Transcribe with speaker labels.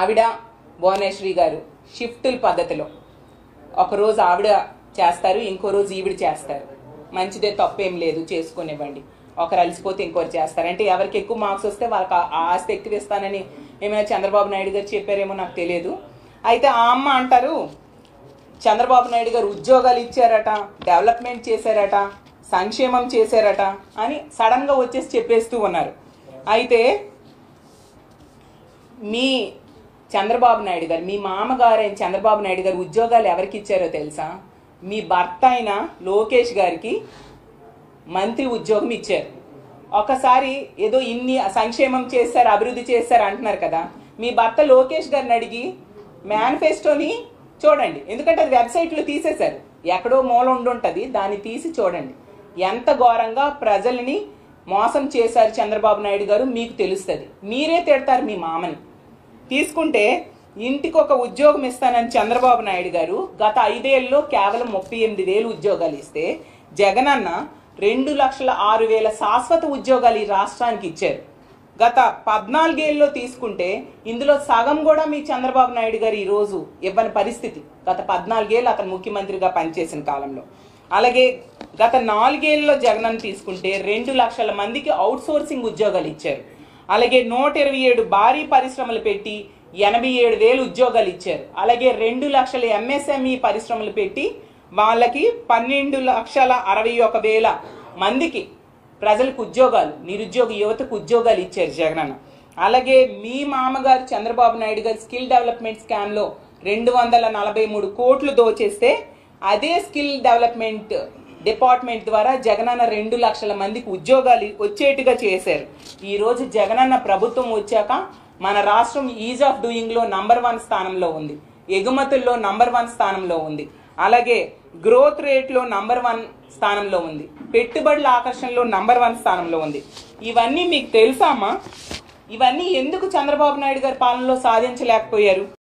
Speaker 1: ఆవిడ భువనేశ్వరి గారు షిఫ్టుల పద్ధతిలో ఒకరోజు ఆవిడ చేస్తారు ఇంకో రోజు ఈవిడ చేస్తారు మంచిదే తప్పేం లేదు చేసుకునివ్వండి ఒకరు అలసిపోతే ఇంకోరు చేస్తారు అంటే ఎవరికి ఎక్కువ మార్క్స్ వస్తే వాళ్ళకి ఆ ఆ ఆస్తి ఎక్కువ ఇస్తానని ఏమైనా చంద్రబాబు నాయుడు గారు చెప్పారేమో నాకు తెలియదు అయితే ఆ అమ్మ అంటారు చంద్రబాబు నాయుడు గారు ఉద్యోగాలు ఇచ్చారట డెవలప్మెంట్ చేశారట సంక్షేమం చేశారట అని సడన్ గా వచ్చేసి చెప్పేస్తూ ఉన్నారు అయితే మీ చంద్రబాబు నాయుడు గారు మీ మామగారు అయిన చంద్రబాబు నాయుడు గారు ఉద్యోగాలు ఎవరికి ఇచ్చారో తెలుసా మీ భర్త అయిన లోకేష్ గారికి మంత్రి ఉద్యోగం ఇచ్చారు ఒకసారి ఏదో ఇన్ని సంక్షేమం చేశారు అభివృద్ధి చేశారు అంటున్నారు కదా మీ భర్త లోకేష్ గారిని అడిగి మేనిఫెస్టోని చూడండి ఎందుకంటే అది వెబ్సైట్లో తీసేశారు ఎక్కడో మూల ఉండుంటది దాన్ని తీసి చూడండి ఎంత ఘోరంగా ప్రజల్ని మోసం చేశారు చంద్రబాబు నాయుడు గారు మీకు తెలుస్తుంది మీరే తిడతారు మీ మామని తీసుకుంటే ఇంటికి ఒక ఉద్యోగం ఇస్తానని చంద్రబాబు నాయుడు గారు గత ఐదేళ్లలో కేవలం ముప్పై ఎనిమిది వేలు ఉద్యోగాలు ఇస్తే జగనన్న రెండు లక్షల ఆరు వేల శాశ్వత ఉద్యోగాలు ఈ రాష్ట్రానికి ఇచ్చారు గత పద్నాలుగేళ్ళలో తీసుకుంటే ఇందులో సగం కూడా మీ చంద్రబాబు నాయుడు గారు ఈ రోజు ఇవ్వని పరిస్థితి గత పద్నాలుగేళ్ళు అతను ముఖ్యమంత్రిగా పనిచేసిన కాలంలో అలాగే గత నాలుగేళ్లలో జగనన్న తీసుకుంటే రెండు లక్షల మందికి అవుట్ సోర్సింగ్ ఉద్యోగాలు ఇచ్చారు అలాగే నూట ఇరవై ఏడు భారీ పరిశ్రమలు పెట్టి ఎనభై ఏడు వేలు ఉద్యోగాలు ఇచ్చారు అలాగే రెండు లక్షల ఎంఎస్ఎంఈ పరిశ్రమలు పెట్టి వాళ్ళకి పన్నెండు లక్షల అరవై ఒక వేల మందికి ప్రజలకు ఉద్యోగాలు నిరుద్యోగ యువతకు ఉద్యోగాలు ఇచ్చారు జగనన్న అలాగే మీ మామగారు చంద్రబాబు నాయుడు గారు స్కిల్ డెవలప్మెంట్ స్కామ్ లో రెండు వందల నలభై మూడు కోట్లు దోచేస్తే అదే స్కిల్ డెవలప్మెంట్ డిపార్ట్మెంట్ ద్వారా జగనన్న రెండు లక్షల మందికి ఉద్యోగాలు వచ్చేట్టుగా చేశారు ఈ రోజు జగనన్న ప్రభుత్వం వచ్చాక మన రాష్ట్రం ఈజ్ ఆఫ్ డూయింగ్ లో నంబర్ వన్ స్థానంలో ఉంది ఎగుమతుల్లో నంబర్ వన్ స్థానంలో ఉంది అలాగే గ్రోత్ రేట్ లో నంబర్ వన్ స్థానంలో ఉంది పెట్టుబడుల ఆకర్షణలో నంబర్ వన్ స్థానంలో ఉంది ఇవన్నీ మీకు తెలుసా అమ్మా ఇవన్నీ ఎందుకు చంద్రబాబు నాయుడు గారి పాలనలో సాధించలేకపోయారు